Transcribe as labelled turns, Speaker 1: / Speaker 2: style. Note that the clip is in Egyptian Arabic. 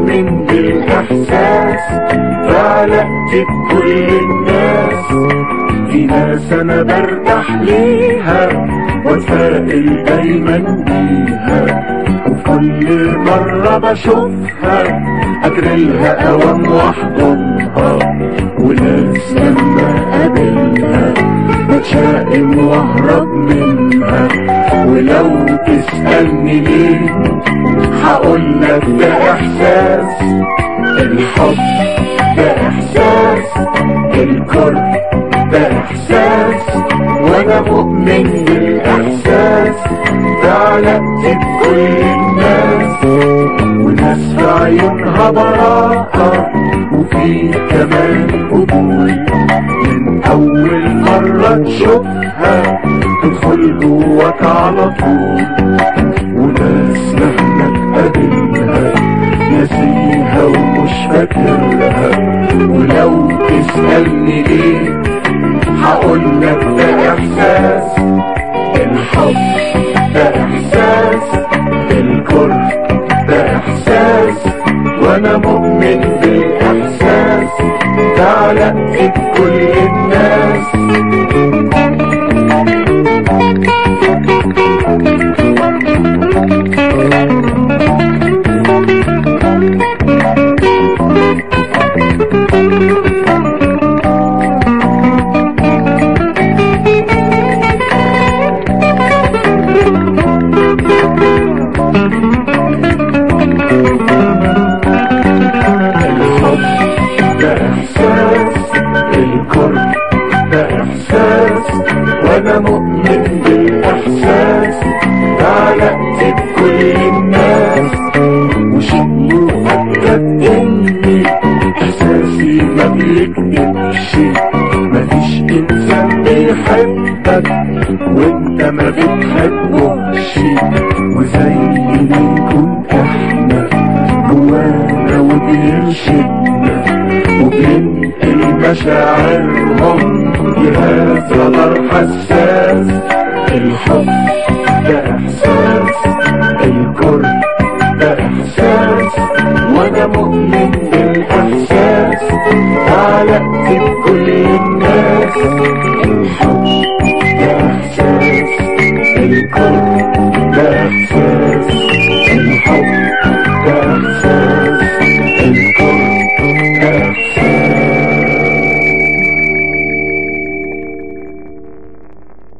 Speaker 1: مؤمن بالإحساس فعلقت بكل الناس في ناس أنا برتاح ليها واتفائل دايما بيها وكل مرة بشوفها أجريلها أوام وأحضنها وناس لما أقابلها بتشائم وأهرب منها ولو تسألني ليه هقولك ده إحساس الحب ده إحساس الكره ده إحساس وأنا مؤمن بالإحساس فعلقت بكل الناس وناس في عيونها براءة وفي كمان قبول من أول مرة تشوفها تدخل جواك على طول وناس مهما تقابلها ناسيها ومش فاكرها ولو تسألني ليه هقولك ده إحساس الحب ده إحساس الكره ده إحساس وأنا مؤمن بالإحساس تعلقت بكل الناس الحب ده إحساس الكره ده إحساس وأنا مؤمن بالإحساس تعلقت بكل الناس وشيء مؤكد إني إحساسي ما بيكذبش مفيش إنسان بيحبك وأنت ما بتحبهش وزي بنكون إحنا جوانا وبيرشدنا وبينقل مشاعرهم بهذا نار حساس الحب ده إحساس الكره ده إحساس وأنا مؤمن